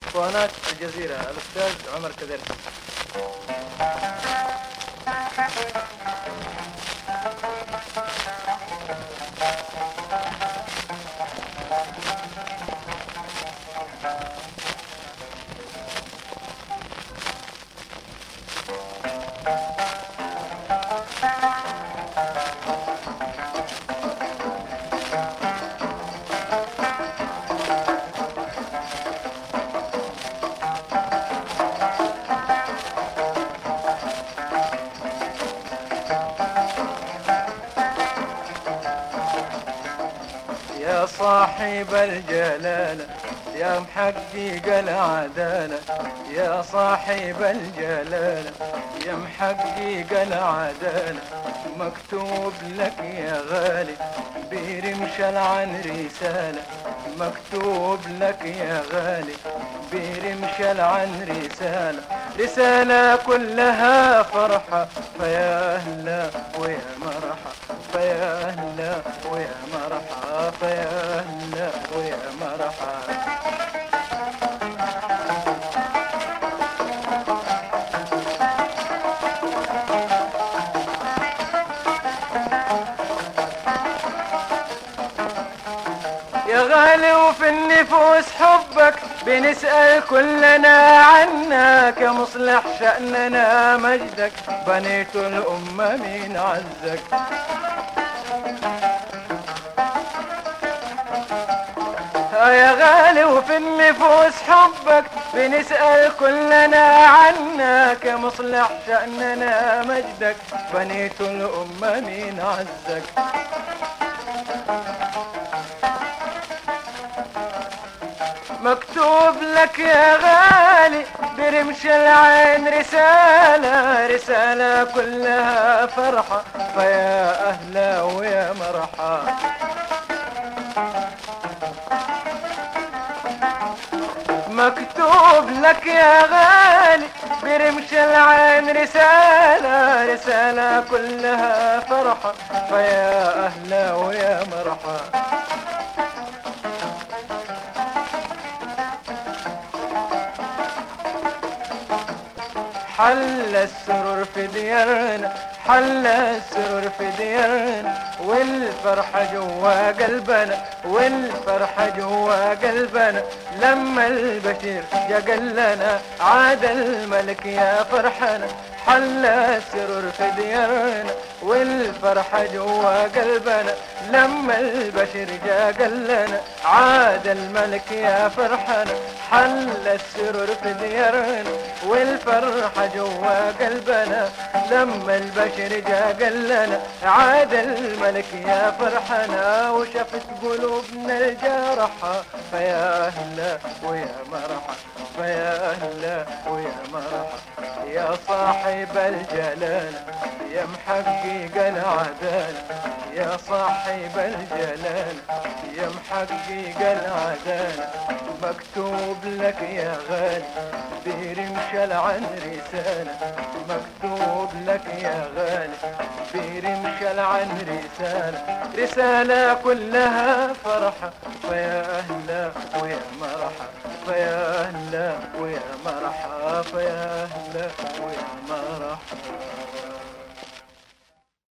اسطوانات الجزيرة الأستاذ عمر كدرسي يا صاحب الجلالة يا محقق العدالة يا صاحب الجلالة يا محقق العدالة مكتوب لك يا غالي برمش العن رسالة مكتوب لك يا غالي برمش العن رسالة رسالة كلها فرحة فيا أهلا ويا مرحة فيا أهلا ويا مرحة فيا أهلا ويا مرحة يا غالي وفي النفوس حبك بنسأل كلنا عنك يا مصلح شأننا مجدك بنيت الأمة من عزك يا غالي وفي النفوس حبك بنسأل كلنا عنك يا مصلح شأننا مجدك بنيت الأمة من عزك مكتوب لك يا غالي برمش العين رسالة رسالة كلها فرحة فيا أهلا ويا مرحى مكتوب لك يا غالي برمش العين رسالة رسالة كلها فرحة فيا أهلا ويا مرحى حل السرور في ديارنا حل السرور في ديارنا والفرحة جوا قلبنا والفرحة جوا قلبنا لما البشير جا قال لنا عاد الملك يا فرحنا حل السرور في ديارنا والفرحة جوا قلبنا لما البشر جا قال لنا عاد الملك يا فرحنا حل السرور في ديارنا والفرحة جوا قلبنا لما البشر جا قال لنا عاد الملك يا فرحنا وشفت قلوبنا الجرحى فيا أهلا ويا مرحى فيا أهلا ويا مرحى يا صاحب الجلال يا محقق العدالة يا صاحب الجلال يا محقق العدالة مكتوب لك يا غالي برمش العن رسالة مكتوب لك يا غالي برمش العن رسالة رسالة كلها فرحة فيا أهلا ويا مرحة فيا أهلا ويا مرحة فيا أهلا ويا مرحة